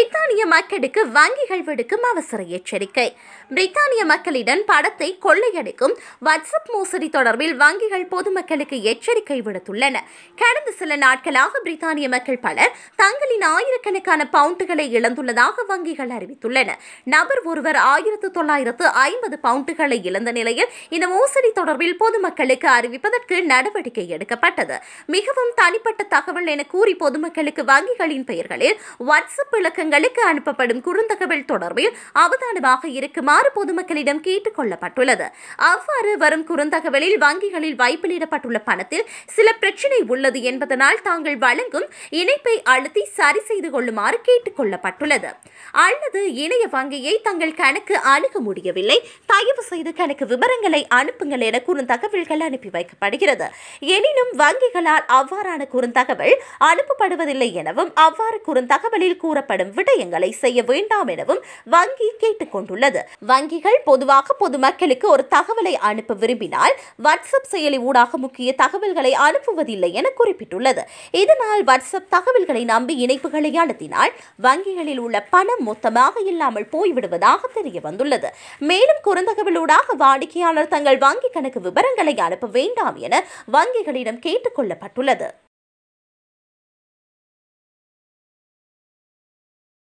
பிரித்தானிய மக்களுக்கு வங்கிகள் விடுக்கும் அவசர எச்சரிக்கை பிரித்தானிய மக்களிடம் படத்தை கொள்ளையடிக்கும் வாட்ஸ்அப் மோசடி தொடர்பில் வங்கிகள் பொதுமக்களுக்கு எச்சரிக்கை விடுத்துள்ளன கடந்த சில நாட்களாக பிரித்தானிய மக்கள் பலர் தங்களின் ஆயிரக்கணக்கான பவுண்டுகளை இழந்துள்ளதாக வங்கிகள் அறிவித்துள்ளன நபர் ஒருவர் ஆயிரத்து தொள்ளாயிரத்து ஐம்பது பவுண்டுகளை இழந்த நிலையில் இந்த மோசடி தொடர்பில் பொதுமக்களுக்கு அறிவிப்பதற்கு நடவடிக்கை எடுக்கப்பட்டது மிகவும் தனிப்பட்ட தகவல் என கூறி பொதுமக்களுக்கு வங்கிகளின் பெயர்களில் வாட்ஸ்அப் இலக்கங்களுக்கு அனுப்பப்படும் குறுந்தகவல் தொடர்பில் அவதானமாக இருக்குமாறு பொதுமக்களிடம் கேட்டுக் கொள்ளப்பட்டுள்ளது அவ்வாறு வரும் குறுந்தகவலில் வங்கிகளில் வைப்பிலிடப்பட்டுள்ள பணத்தில் சில பிரச்சினை உள்ளது என்பதனால் தாங்கள் வழங்கும் இணைப்பை அழுத்தி சரி செய்து கொள்ளுமாறு கேட்டுக் கொள்ளப்பட்டுள்ளது அல்லது இணைய வங்கியை தங்கள் கணக்கு அணுக முடியவில்லை தயவு செய்து கணக்கு விவரங்களை அனுப்புங்கள் என குறுந்தகவல்கள் அனுப்பி வைக்கப்படுகிறது எனினும் வங்கிகளால் அவ்வாறான குறுந்தகவல் அனுப்பப்படுவதில்லை எனவும் அவ்வாறு குறுந்தகவலில் கூறப்படும் விடயங்களை செய்ய வேண்டாம் எனவும் வங்கி கேட்டுக் கொண்டுள்ளது வங்கிகள் பொதுவாக பொதுமக்களுக்கு ஒரு தகவலை அனுப்ப விரும்பினால் வாட்ஸ்அப் செயலி ஊடாக முக்கிய தகவல்களை அனுப்புவதில்லை என குறிப்பிட்டுள்ளது இதனால் வாட்ஸ்அப் தகவல்களை நம்பி இணைப்புகளை அழுத்தினால் வங்கிகளில் உள்ள பணம் மொத்தமாக இல்லாமல் போய்விடுவதாக தெரிய வந்துள்ளது மேலும் குறுந்தகவலூடாக வாடிக்கையாளர் தங்கள் வங்கி கணக்கு விவரங்களை அனுப்ப வேண்டாம் என வங்கிகளிடம் கேட்டுக் கொள்ளப்பட்டுள்ளது